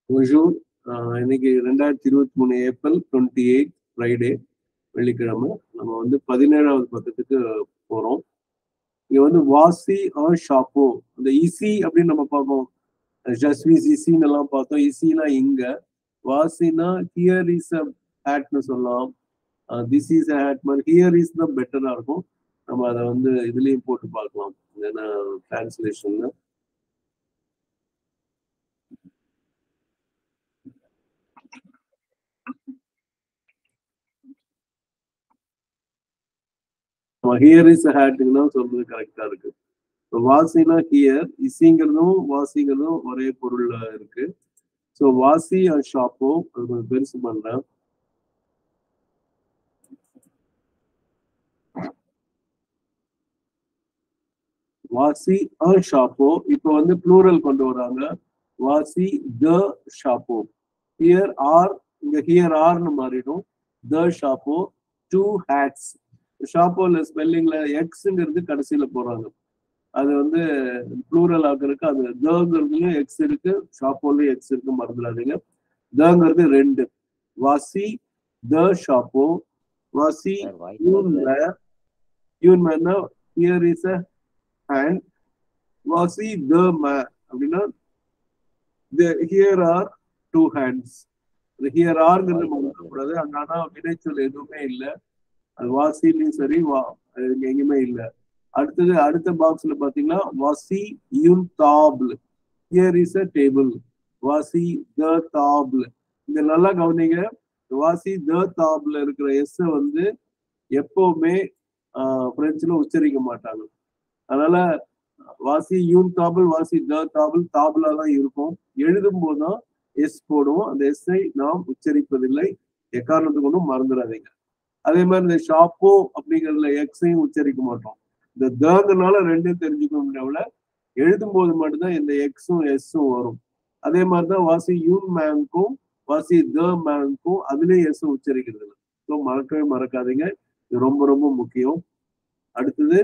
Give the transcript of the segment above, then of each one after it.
bonjour. ஆஹ் இன்னைக்கு ரெண்டாயிரத்தி இருபத்தி மூணு ஏப்ரல் டுவெண்ட்டி எயிட் ஃப்ரைடே வெள்ளிக்கிழமை நம்ம வந்து பதினேழாவது பக்கத்துக்கு போறோம் இங்க வந்து வாசி ஆர் ஷாப்போ அந்த இசி அப்படின்னு நம்ம பார்ப்போம் ஜஸ்விஸ் இசின்னு எல்லாம் பார்த்தோம் இசினா இங்க வாசினா ஹியர் இஸ் அ ஹேட்னு சொல்லலாம் திஸ் இஸ் அ ஹேட் மாதிரி ஹியர் இஸ் தான் பெட்டரா இருக்கும் நம்ம அதை வந்து இதுலயும் போட்டு பார்க்கலாம் ஏன்னா டிரான்ஸ்லேஷன்ல ஹியர் இஸ் ஹேட்டுங்கன்னா சொல்றது கரெக்டா இருக்கு வாசினா ஹியர் இசிங்கிறதும் வாசிங்கிறதும் ஒரே பொருள்ல இருக்கு ஸோ வாசி அண்ட் ஷாப்போ அது கொஞ்சம் பெருசு பண்றேன் வாசி அ ஷாப்போ இப்போ வந்து ப்ளூரல் கொண்டு வராங்க வாசி த ஷாப்போ ஹியர் ஆர் இங்க ஹியர் ஆர்னு மாறிடும் த ஷாப்போ டூ ஹேட்ஸ் ஷாப்போல ஸ்பெல்லிங்ல எக்ஸ்ங்கிறது கடைசியில போறாங்க அது வந்து ப்ளூரல் ஆக்குறதுக்கு அது தங்கிறதுலயும் எக்ஸ் இருக்கு ஷாப்போலயும் எக்ஸ் இருக்கு மறந்துடாதீங்க தங்கிறது ரெண்டு வாசி த ஷாப்போ வாசி யூன் மேர் யூன் மேர்னா ஹியர் இஸ் அ ஹேண்ட் வாசி த மே அப்படின்னா here are two hands here ஆர்ங்கிறது மறக்கக்கூடாது அங்க ஆனா வினைச்சொல் எதுவுமே இல்லை அது வாசிலையும் சரி வா எங்கேயுமே இல்லை அடுத்தது அடுத்த பாக்ஸ்ல பாத்தீங்கன்னா வாசி யூன் தாப்ல் ஹியர் இஸ் அ டேபிள் வாசி த தாப்ல் இங்க நல்லா கவனிங்க வாசி த தாப்ல இருக்கிற எஸ் வந்து எப்பவுமே பிரெஞ்சுல உச்சரிக்க மாட்டாங்க அதனால வாசி யூன் தாபிள் வாசி த தாபிள் தாபிளா தான் இருக்கும் எழுதும் போதுதான் எஸ் போடுவோம் அந்த எஸ்ஐ நாம் உச்சரிப்பதில்லை எக்காரணத்துக்கு ஒன்றும் மறந்துடாதீங்க அதே மாதிரி இந்த ஷாப்போ அப்படிங்கிறதுல எக்ஸையும் உச்சரிக்க மாட்டோம் இந்த தங்கனால ரெண்டும் தெரிஞ்சுக்கணும் தவிர எழுதும் போது மட்டும்தான் இந்த எக்ஸும் எஸ்ஸும் வரும் அதே மாதிரிதான் வாசி யூன் மேங்க்கும் வாசி த மேங்க்கும் அதுலயும் எஸ் உச்சரிக்கிறது இல்லை ஸோ மறக்கவே மறக்காதீங்க இது ரொம்ப ரொம்ப முக்கியம் அடுத்தது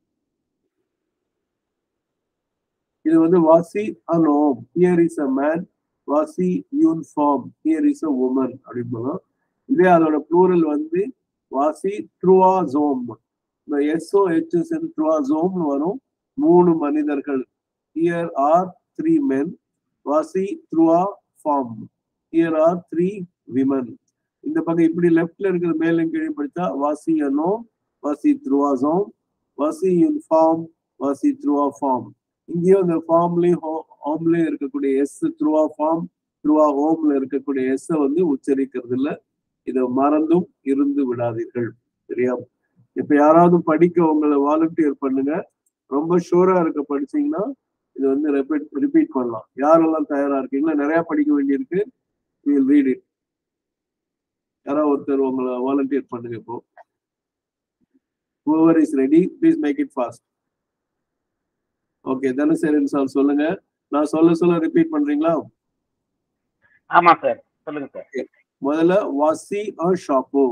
இது வந்து வாசி அனோம் ஹியர் இஸ் அ மேன் வாசி யூனிஃபார்ம் ஹியர் இஸ் அ உமன் அப்படின்னு இதே அதோட ப்ளூரல் வந்து வாசி த்ருவா ஜோம் இந்த எஸ்ஓ ஹெச் சேர்ந்து த்ருவா ஜோம்னு வரும் மூணு மனிதர்கள் ஹியர் ஆர் த்ரீ மென் வாசி த்ருவா ஃபார்ம் ஹியர் ஆர் த்ரீ விமன் இந்த பக்கம் இப்படி லெஃப்ட்ல இருக்கிற மேலும் கீழே படித்தா வாசி அனோ வாசி த்ருவா ஜோம் வாசி யூனிஃபார்ம் வாசி த்ருவா ஃபார்ம் இங்கேயும் இந்த ஃபார்ம்லயும் ஹோம்லயும் இருக்கக்கூடிய எஸ் த்ருவா ஃபார்ம் த்ருவா ஹோம்ல இருக்கக்கூடிய எஸ் வந்து உச்சரிக்கிறது இல்லை இதை மறந்தும் இருந்து விடாதீர்கள் சரியா இப்ப யாராவது படிக்க உங்களை வாலண்டியர் பண்ணுங்க ரொம்ப ஷூரா இருக்க படிச்சீங்கன்னா இது வந்து ரிப்பீட் ரிப்பீட் பண்ணலாம் யாரெல்லாம் தயாரா இருக்கீங்களா நிறைய படிக்க வேண்டியிருக்கு வில் ரீட் இட் யாராவது ஒருத்தர் உங்களை வாலண்டியர் பண்ணுங்க இப்போ whoever is ready please make it fast okay Dhanasekaran sir சொல்லுங்க நான் சொல்ல சொல்ல ரிப்பீட் பண்றீங்களா ஆமா சார் சொல்லுங்க சார் முதல்ல வாசி ஆர் ஷாப்போ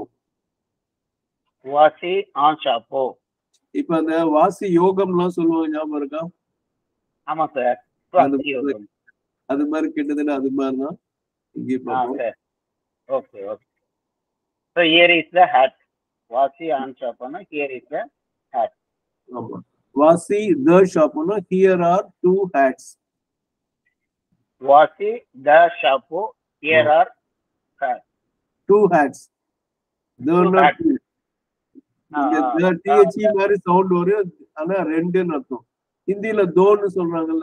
வாசி ஆன் ஷாப்போ இப்ப அந்த வாசி யோகம்லாம் சொல்லுவாங்க ஞாபகம் இருக்கா ஆமா சார் அது அது மாதிரி கிட்டத்தட்ட அது மாதிரி தான் இங்கே பார்ப்போம் sir okay okay so here is the hat வாசி ஆன் ஷாப்னா ஹியர் இஸ் த ஹேட் ஆமா வாசி த ஷாப்னா ஹியர் ஆர் டூ ஹேட்ஸ் வாசி த ஷாப்போ here are two hats T H E மாதிரி சவுண்ட் வரும் ஆனா ரெண்டுன்னு அர்த்தம் ஹிந்தில தோன்னு சொல்றாங்கல்ல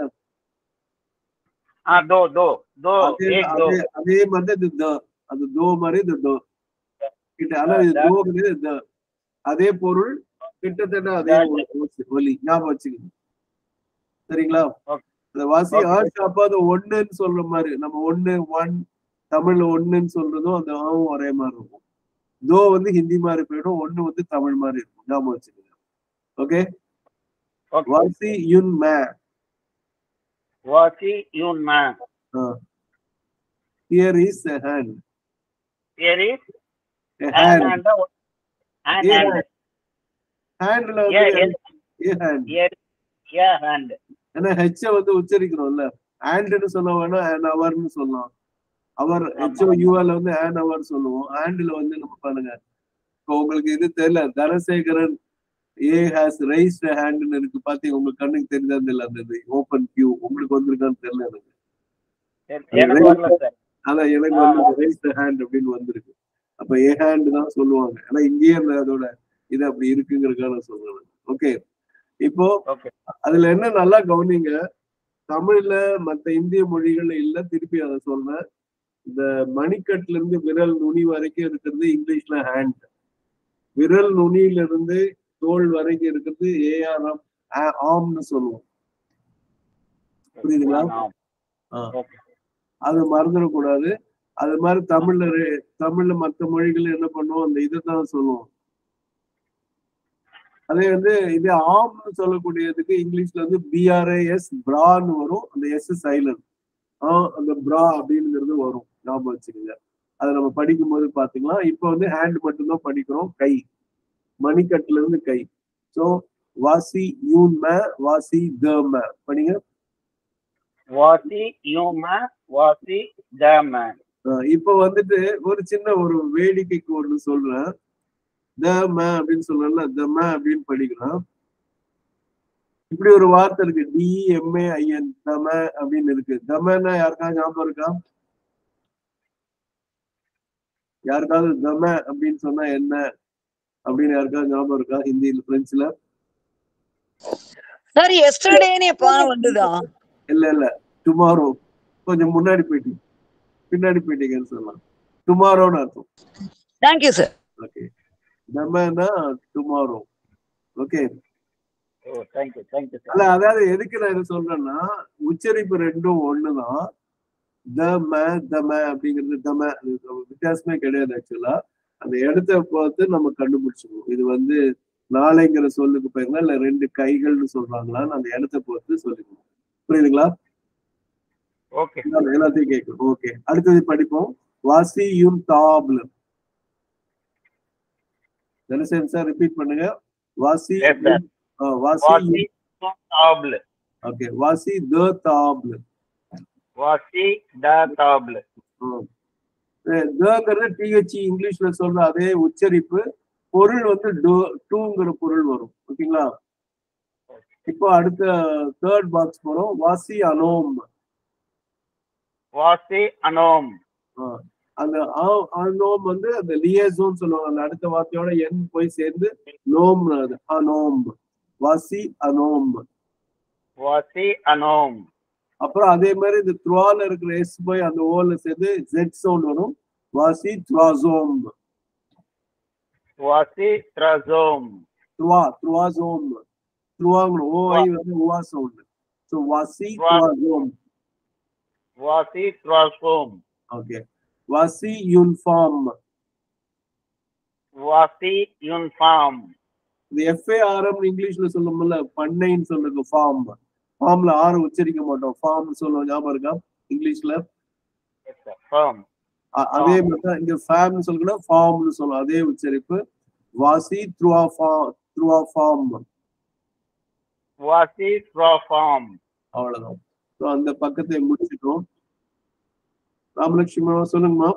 தோ தோ தோ அதே மாதிரி இது த அது தோ மாதிரி இது தோ கிட்ட ஆனா இது தோ கிடையாது த அதே பொருள் கிட்டத்தட்ட அதே ஒலி ஞாபகம் வச்சுக்கணும் சரிங்களா அந்த வாசி ஆர் ஷாப்பா அது ஒண்ணுன்னு சொல்ற மாதிரி நம்ம ஒண்ணு ஒன் தமிழ்ல ஒண்ணுன்னு சொல்றதும் அந்த ஆவும் ஒரே மாதிரி இருக்கும் தோ வந்து ஹிந்தி மாதிரி போயிடும் ஒண்ணு வந்து தமிழ் மாதிரி இருக்கும் ஞாபகம் வச்சுக்கோங்க ஓகே வாசி யுன் மே வாசி யுன் மே here is a hand here is a hand hand hand ஹேண்ட்ல வந்து ஏ ஹேண்ட் ஏ ஹேண்ட் ஏன்னா ஹெச்ச வந்து உச்சரிக்கிறோம்ல ஹேண்ட்னு சொல்ல வேணாம் ஹேண்ட் அவர்னு சொல்லலாம் அவர் ஆமா. ஹெச்ஓ யூஎல் வந்து ஹேண்ட் அவர் சொல்லுவோம் ஹேண்ட்ல வந்து நம்ம பாருங்க இப்போ உங்களுக்கு இது தெரியல தனசேகரன் ஏ ஹாஸ் ரைஸ்ட் ஹேண்ட்னு இருக்கு பாத்தீங்க உங்களுக்கு கண்ணுக்கு தெரிஞ்சா தெரியல அந்த இது ஓப்பன் கியூ உங்களுக்கு வந்திருக்கான்னு தெரியல எனக்கு எனக்கு வரல சார் அதான் எனக்கு வந்து ரைஸ்ட் ஹேண்ட் அப்படின்னு வந்திருக்கு அப்ப ஏ ஹேண்ட் தான் சொல்லுவாங்க ஆனா இங்கேயே அந்த அதோட இது அப்படி இருக்குங்கிறதுக்காக நான் சொல்றேன் ஓகே இப்போ ஓகே அதுல என்ன நல்லா கவனிங்க தமிழ்ல மத்த இந்திய மொழிகள்ல இல்ல திருப்பி அதை சொல்றேன் இந்த மணிக்கட்டுல இருந்து விரல் நுனி வரைக்கும் இருக்கிறது இங்கிலீஷ்ல ஹேண்ட் விரல் நுனியில இருந்து தோல் வரைக்கும் இருக்கிறது ஏஆர்எம் ஆம்னு சொல்லுவோம் புரியுதுங்களா? ஆ. ஓகே அது மறந்துடக்கூடாது அது மாதிரி தமிழ்ல ரெ- தமிழ்ல மத்த மொழிகள் என்ன பண்ணுவோம் அந்த இதுதான் சொல்லுவோம் அதே வந்து இது ஆம்னு சொல்லக்கூடியதுக்கு இங்கிலீஷ்ல வந்து பிஆர்ஏஎஸ் பிரான்னு வரும் அந்த எஸ் சைலண்ட் ஆ அந்த பிரா அப்படிங்கிறது வரும் ஞாபகம் வச்சுக்கோங்க அதை நம்ம படிக்கும் போது பாத்தீங்களா இப்போ வந்து ஹேண்ட் மட்டும்தான் படிக்கிறோம் கை மணிக்கட்டுல இருந்து கை ஸோ வாசி யூன் மே வாசி த மே படிங்க வாசி யூம வாசி தம அஹ் இப்ப வந்துட்டு ஒரு சின்ன ஒரு வேடிக்கைக்கு ஒண்ணு சொல்றேன் த ம அப்படின்னு சொல்றேன்ல த ம அப்படின்னு படிக்கலாம் இப்படி ஒரு வார்த்தை இருக்கு டிஎம்ஏ ஐஎன் தம அப்படின்னு இருக்கு தமன்னா யாருக்காவது ஞாபகம் இருக்கா யாருக்காவது தம அப்படின்னு சொன்னா என்ன அப்படின்னு யாருக்காவது ஞாபகம் இருக்கா ஹிந்தியில பிரெஞ்சுல சார் எஸ்டர்டேனே பாடம் வந்துதா இல்ல இல்ல டுமாரோ கொஞ்சம் முன்னாடி போயிட்டீங்க பின்னாடி போயிட்டீங்கன்னு சொல்லலாம் டுமாரோன்னு அர்த்தம் thank you sir okay Tamanna tomorrow okay oh thank you thank you அல்ல சார் அதாவது எதுக்கு நான் இதை சொல்றேன்னா உச்சரிப்பு ரெண்டும் ஒண்ணுதான் த ம த ம அப்படிங்கிறது தம அது வித்தியாசமே கிடையாது ஆக்சுவலா அந்த இடத்த பார்த்து நம்ம கண்டுபிடிச்சிக்கணும் இது வந்து நாளைங்கிற சொல்லுக்கு போயிருந்தா இல்ல ரெண்டு கைகள்னு சொல்றாங்களான்னு அந்த இடத்த பொறுத்து சொல்லிக்கணும் புரியுதுங்களா ஓகே எல்லா- எல்லாத்தையும் கேட்கணும் ஓகே அடுத்தது படிப்போம் வாசி யுன் தாப்ல தனசேன் சார் ரிப்பீட் பண்ணுங்க வாசி Yes, sir. யுன்- ஆ, வாசி வாசி தாப்ல ஓகே வாசி த தாப்ல வாசி த தாப்ல தங்கிறது டிஹெச்இ இங்கிலீஷ்ல சொல்ற அதே உச்சரிப்பு பொருள் வந்து டூங்கிற பொருள் வரும் ஓகேங்களா இப்போ அடுத்த தேர்ட் பாக்ஸ் போறோம் வாசி அனோம் வாசி அனோம் ஆ, அந்த ஆ- அனோம் வந்து அந்த லியேசோன் சொல்லுவாங்க அந்த அடுத்த வார்த்தையோட என் போய் சேர்ந்து நோம் அது அனோம் வாசி அனோம் வாசி அனோம் அப்புறம் அதே மாதிரி இந்த த்ருவால இருக்கிற எஸ் போய் அந்த ஓல சேர்ந்து ஜெட் சவுண்ட் வரும் வாசி த்ராசோம் வாசி த்ரசோம் த்ருவா த்ருவாசோம் த்ருவாங்கணும் ஓஐ வந்து உவா சவுண்ட் ஸோ வாசி த்ருவாசோம் வாசி த்ரசோம் ஓகே வாசி யூனிஃபார்ம் வாசி யூனிஃபார்ம் இந்த எஃப்ஏஆர்எம் இங்கிலீஷ்ல சொல்லும்போது பண்ணைன்னு சொல்லுங்க ஃபார்ம் ஃபார்ம்ல ஆறு உச்சரிக்க மாட்டோம் ஃபார்ம் சொல்லுவோம் ஞாபகம் இருக்கா இங்கிலீஷ்ல ஃபார்ம் அ- அதே மாதிரி தான் இங்க ஃபேம்னு சொல்லணும் ஃபார்ம்னு சொல்லுவோம் அதே உச்சரிப்பு வாசி த்ருவா ஃபார்ம் த்ருவா ஃபார்ம் வாசி த்ராஃபார்ம் அவ்வளவுதான் ஸோ அந்த பக்கத்தை முடிச்சிட்டோம் ராமலட்சுமி சொல்லுங்கம்மா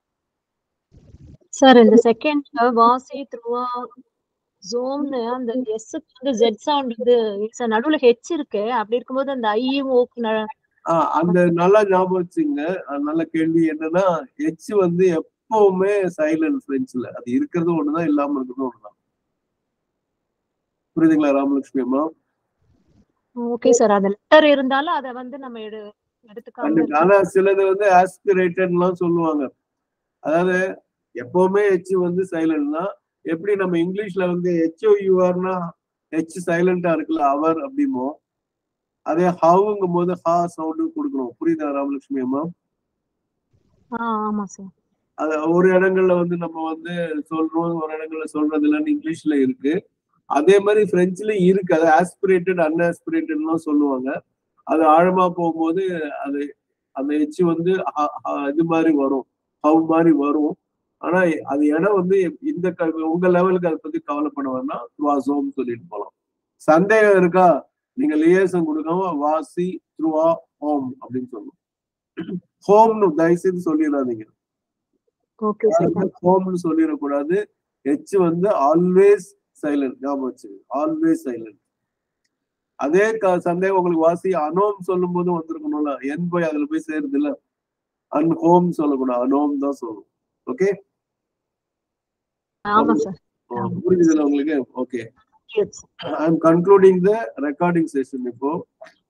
சார் இந்த செகண்ட் வாசி த்ருவா ஜோம்னு அந்த எஸ் வந்து ஜெட் சவுண்ட் வந்து சார் நடுவுல ஹெச் இருக்கு அப்படி இருக்கும்போது அந்த ஐயும் ஓக்கு ஆஹ் அந்த நல்லா ஞாபகம் வச்சுங்க அஹ் நல்ல கேள்வி என்னன்னா எச் வந்து எப்பவுமே சைலண்ட் பிரெஞ்சுல அது இருக்கிறது ஒண்ணுதான் இல்லாம இருக்கிறது ஒண்ணுதான் புரியுதுங்களா ராமலட்சுமி அம்மா ஓகே சார் அது லெட்டர் இருந்தாலும் அதை வந்து நம்ம எடு எடுத்துக்காம கண்டிப்பா. ஆனா சிலது வந்து ஆஸ்பிரேட்டட்லாம் சொல்லுவாங்க அதாவது எப்பவுமே ஹெச் வந்து சைலண்ட் தான் எப்படி நம்ம இங்கிலீஷ்ல வந்து ஹெச்ஓ யூஆர்னா ஹெச் சைலண்டா இருக்குல்ல அவர் அப்படிமோ அதே ஹவுங்கும் போது ஹா சவுண்டு கொடுக்கணும் புரியுதா ராமலட்சுமி அம்மா ஆ ஆமா சார் அது ஒரு இடங்கள்ல வந்து நம்ம வந்து சொல்றோம் ஒரு இடங்கள்ல சொல்றது இல்லைன்னு இங்கிலீஷ்ல இருக்கு அதே மாதிரி பிரெஞ்சுலயும் இருக்கு அது ஆஸ்பிரேட்டட் அன்ஆஸ்பிரேட்டட்லாம் சொல்லுவாங்க அது ஆழமா போகும்போது அது அந்த எச்சு வந்து அ- அ- இது மாதிரி வரும் ஹவ் மாதிரி வரும் ஆனா அது இடம் வந்து இந்த க- உங்க லெவலுக்கு அதை பத்தி கவலைப்பட வேணாம் துவாசோம் சொல்லிட்டு போலாம் சந்தேகம் இருக்கா நீங்க லியேசன் கொடுக்காம வாசி த்ருவா ஹோம் அப்படின்னு சொல்லணும் ஹோம்னு தயவுசெய்து சொல்லிடாதீங்க ஓகே சார் ஹோம்னு சொல்லிடக்கூடாது ஹெச் வந்து ஆல்வேஸ் சைலண்ட் ஞாபகம் வச்சு ஆல்வேஸ் சைலண்ட் அதே க- சந்தேகம் உங்களுக்கு வாசி அனோம் சொல்லும் போது வந்திருக்கணும்ல என் போய் அதுல போய் சேருது இல்ல அன் ஹோம் சொல்லக்கூடாது அனோம் தான் சொல்லணும் ஓகே ஆமா சார் புரியுதுல உங்களுக்கு okay Yes. I am concluding the recording session இப்போ